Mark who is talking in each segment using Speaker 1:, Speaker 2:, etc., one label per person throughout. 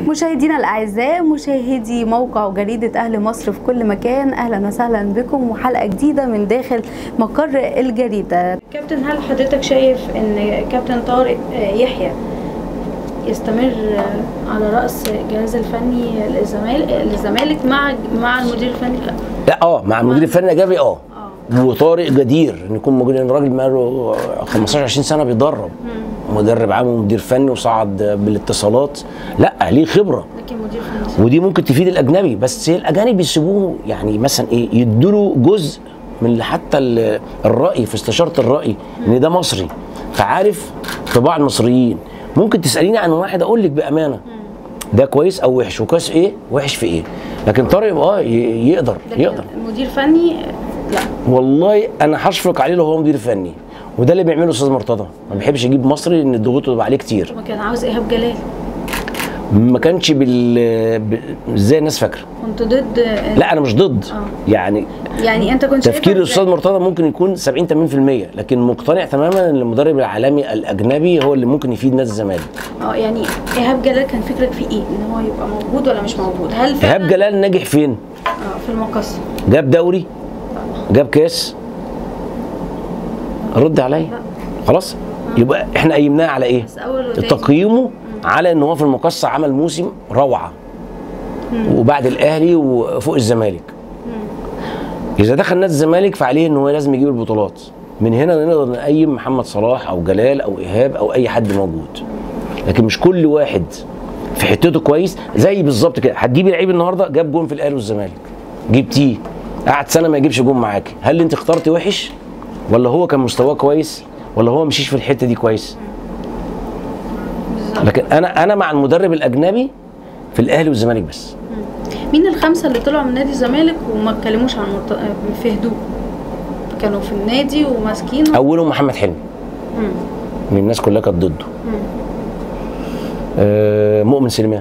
Speaker 1: مشاهدينا الاعزاء مشاهدي موقع وجريده اهل مصر في كل مكان اهلا وسهلا بكم وحلقه جديده من داخل مقر الجريده كابتن هل حضرتك شايف ان كابتن طارق يحيى يستمر على راس الجهاز الفني للزمالك للزمالك مع مع المدير الفني
Speaker 2: لا اه مع المدير الفني الاجنبي اه وطارق جدير ان يكون موجود لان الراجل بقاله 15 20 سنه بيدرب مدرب عام ومدير فني وصعد بالاتصالات لا ليه خبره
Speaker 1: لكن مدير فني
Speaker 2: ودي ممكن تفيد الاجنبي بس هي الاجانب بيسيبوه يعني مثلا ايه يدوا له جزء من حتى ال- الراي في استشاره الراي ان ده مصري فعارف طباع المصريين ممكن تساليني عن واحد اقول لك بامانه ده كويس او وحش وكويس ايه وحش في ايه لكن طارق اه ي- يقدر
Speaker 1: لكن
Speaker 2: يقدر
Speaker 1: مدير فني لا
Speaker 2: والله انا هشفق عليه لو هو مدير فني وده اللي بيعمله استاذ مرتضى ما بيحبش يجيب مصري لان الضغوط تبقى عليه كتير
Speaker 1: ما كان عاوز ايهاب جلال
Speaker 2: ما كانش بال ب- زي الناس فاكره
Speaker 1: كنت ضد
Speaker 2: لا انا مش ضد
Speaker 1: آه.
Speaker 2: يعني
Speaker 1: يعني انت كنت شايفها
Speaker 2: تفكير
Speaker 1: إزاي؟
Speaker 2: الاستاذ مرتضى ممكن يكون 70 80% لكن مقتنع تماما ان المدرب العالمي الاجنبي هو اللي ممكن يفيد نادي الزمالك
Speaker 1: اه يعني ايهاب جلال كان فكرك في ايه ان هو يبقى موجود ولا مش موجود هل فعلا
Speaker 2: ايهاب جلال نجح فين
Speaker 1: اه في المقص
Speaker 2: جاب دوري جاب كاس رد عليا خلاص يبقى احنا قيمناه على ايه
Speaker 1: بس اول وتاني
Speaker 2: تقييمه على ان هو في المقصة عمل موسم روعه وبعد الاهلي وفوق الزمالك اذا دخل نادي الزمالك فعليه ان هو لازم يجيب البطولات من هنا نقدر نقيم محمد صلاح او جلال او ايهاب او اي حد موجود لكن مش كل واحد في حتته كويس زي بالظبط كده هتجيبي لعيب النهارده جاب جون في الاهلي والزمالك جبتيه قعد سنه ما يجيبش جون معاكي هل انت اخترتي وحش ولا هو كان مستواه كويس ولا هو مشيش في الحته دي كويس
Speaker 1: بالظبط.
Speaker 2: لكن انا انا مع المدرب الاجنبي في الاهلي والزمالك بس
Speaker 1: مين الخمسه اللي طلعوا من نادي الزمالك وما اتكلموش عن مرت... في هدوء كانوا في النادي وماسكينه
Speaker 2: اولهم محمد حلمي
Speaker 1: مم.
Speaker 2: من الناس كلها كانت ضده
Speaker 1: مم.
Speaker 2: آه مؤمن سليمان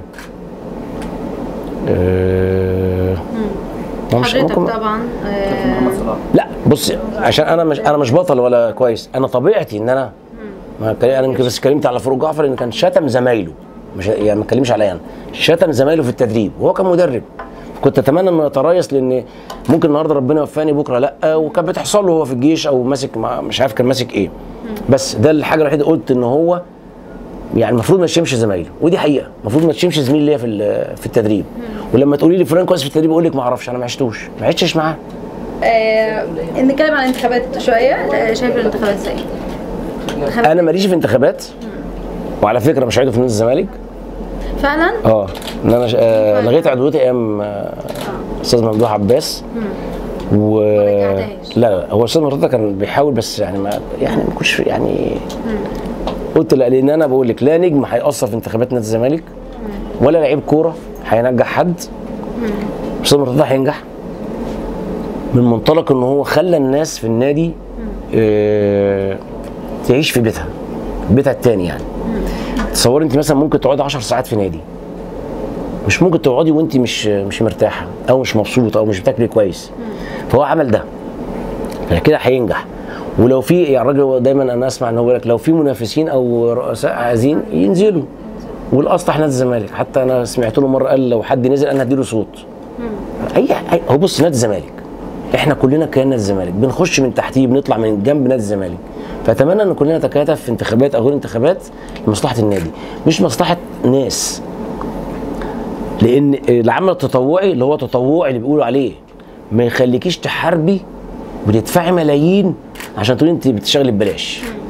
Speaker 2: آه
Speaker 1: مم.
Speaker 2: مش-
Speaker 1: حضرتك
Speaker 2: ممكن-
Speaker 1: طبعا آه
Speaker 2: لا بص عشان انا مش انا مش بطل ولا كويس انا طبيعتي ان انا ما كلم- انا يمكن بس اتكلمت على فاروق جعفر ان كان شتم زمايله مش يعني ما اتكلمش عليا انا شتم زمايله في التدريب وهو كان مدرب كنت اتمنى انه يتريث لان ممكن النهارده ربنا يوفقني بكره لا وكانت بتحصل له هو في الجيش او ماسك مع مش عارف كان ماسك ايه بس ده الحاجه الوحيده قلت ان هو يعني المفروض ما تشمش زمايله ودي حقيقه المفروض ما تشمش زميل ليا في ال- في التدريب ولما تقولي لي فلان كويس في التدريب اقول لك ما اعرفش انا ما عشتوش ما عشتش معاه
Speaker 1: آه نتكلم عن الانتخابات شويه آه شايف الانتخابات ازاي؟ الانتخابات
Speaker 2: انا ماليش في انتخابات وعلى فكره مش عايز في نادي الزمالك
Speaker 1: فعلا
Speaker 2: اه ان انا ش- آه لغيت عضويتي ايام آه، استاذ ممدوح عباس و
Speaker 1: رجعتهاش.
Speaker 2: لا لا هو استاذ مرتضى كان بيحاول بس يعني ما يعني ما كنتش يعني قلت لا لان انا بقول لك لا نجم هيأثر في انتخابات نادي الزمالك ولا لعيب كوره هينجح حد استاذ مرتضى هينجح من منطلق ان هو خلى الناس في النادي آه تعيش في بيتها بيتها التاني يعني تصوري انت مثلا ممكن تقعدي 10 ساعات في نادي مش ممكن تقعدي وانت مش مش مرتاحه او مش مبسوطه او مش بتاكلي كويس فهو عمل ده كده هينجح ولو في يعني الراجل هو دايما انا اسمع ان هو بيقول لك لو في منافسين او رؤساء عايزين ينزلوا والاصل احنا نادي الزمالك حتى انا سمعت له مره قال لو حد نزل انا هديله صوت اي أي- هو بص نادي الزمالك احنا كلنا كيان نادي الزمالك بنخش من تحتيه بنطلع من جنب نادي الزمالك فاتمنى ان كلنا نتكاتف في انتخابات او غير انتخابات لمصلحه النادي مش مصلحه ناس لان العمل التطوعي اللي هو تطوعي اللي بيقولوا عليه ما يخليكيش تحاربي وتدفعي ملايين عشان تقولي انت بتشتغلي ببلاش